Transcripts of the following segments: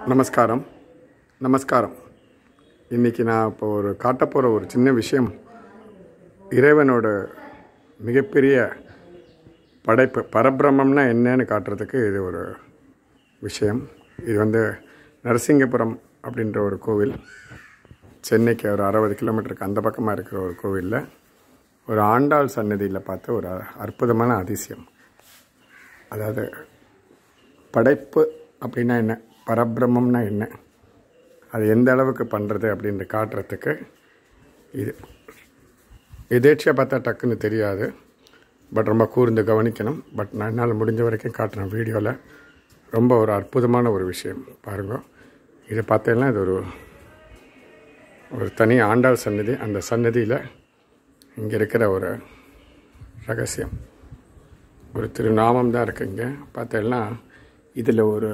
நமஸ்காரம் நமஸ்காரம் இன்றைக்கி நான் இப்போ ஒரு காட்டப்போகிற ஒரு சின்ன விஷயம் இறைவனோட மிகப்பெரிய படைப்பு பரபிரம்மம்னா என்னன்னு காட்டுறதுக்கு இது ஒரு விஷயம் இது வந்து நரசிங்கபுரம் அப்படின்ற ஒரு கோவில் சென்னைக்கு ஒரு அறுபது கிலோமீட்டருக்கு அந்த பக்கமாக இருக்கிற ஒரு கோவிலில் ஒரு ஆண்டாள் சன்னதியில் பார்த்த ஒரு அற்புதமான அதிசயம் அதாவது படைப்பு அப்படின்னா என்ன பரபிரம்மம்னா என்ன அது எந்த அளவுக்கு பண்ணுறது அப்படின்ற காட்டுறதுக்கு இது எதேச்சியாக பார்த்தா டக்குன்னு தெரியாது பட் ரொம்ப கூர்ந்து கவனிக்கணும் பட் நான் என்னால் முடிஞ்ச வரைக்கும் காட்டுறேன் வீடியோவில் ரொம்ப ஒரு அற்புதமான ஒரு விஷயம் பாருங்க இதை பார்த்தீங்கன்னா இது ஒரு ஒரு தனி ஆண்டாள் சன்னதி அந்த சன்னதியில் இங்கே இருக்கிற ஒரு ரகசியம் ஒரு திருநாமம் தான் இருக்குங்க பார்த்தேன்னா இதில் ஒரு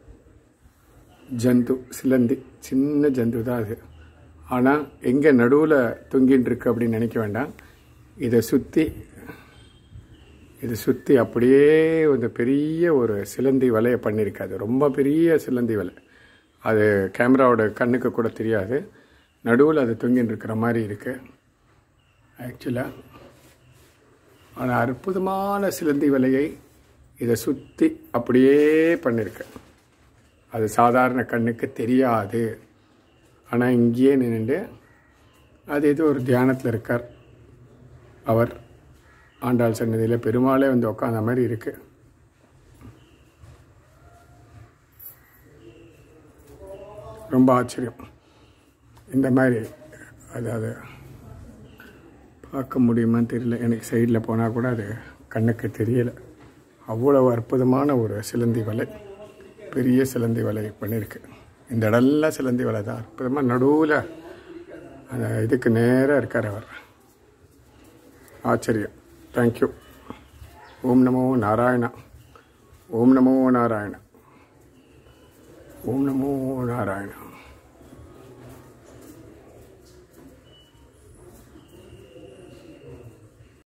ஜந்து சிலந்தி சின்ன ஜந்து தான் அது ஆனால் எங்கே நடுவில் தொங்கின்னு இருக்கு அப்படின்னு நினைக்க வேண்டாம் இதை சுற்றி இதை சுற்றி அப்படியே ஒரு பெரிய ஒரு சிலந்தி வலையை பண்ணியிருக்காது ரொம்ப பெரிய சிலந்தி வலை அது கேமராவோட கண்ணுக்கு கூட தெரியாது நடுவில் அது தொங்கின்னு இருக்கிற மாதிரி இருக்குது ஆக்சுவலாக ஆனால் அற்புதமான சிலந்தி வலையை இதை சுற்றி அப்படியே பண்ணியிருக்கு அது சாதாரண கண்ணுக்கு தெரியாது ஆனால் இங்கேயே நின்றுட்டு அது ஏதோ ஒரு தியானத்தில் இருக்கார் அவர் ஆண்டாள் சன்னதியில் பெருமாளே வந்து உட்காந்த மாதிரி இருக்கு ரொம்ப ஆச்சரியம் இந்த மாதிரி அதாவது பார்க்க முடியுமான்னு தெரியல எனக்கு சைடில் போனால் கூட அது கண்ணுக்கு தெரியலை அவ்வளவு அற்புதமான ஒரு சிலந்தி வலை பெரிய சிலந்தி வலை பண்ணியிருக்கு இந்த இடம்லாம் சிலந்தி வலை தான் அற்புதமாக நடுவில் அந்த இதுக்கு நேராக இருக்கார் அவர் ஆச்சரியம் தேங்க்யூ ஓம் நமோ நாராயணா ஓம் நமோ நாராயணா ஓம் நமோ நாராயணா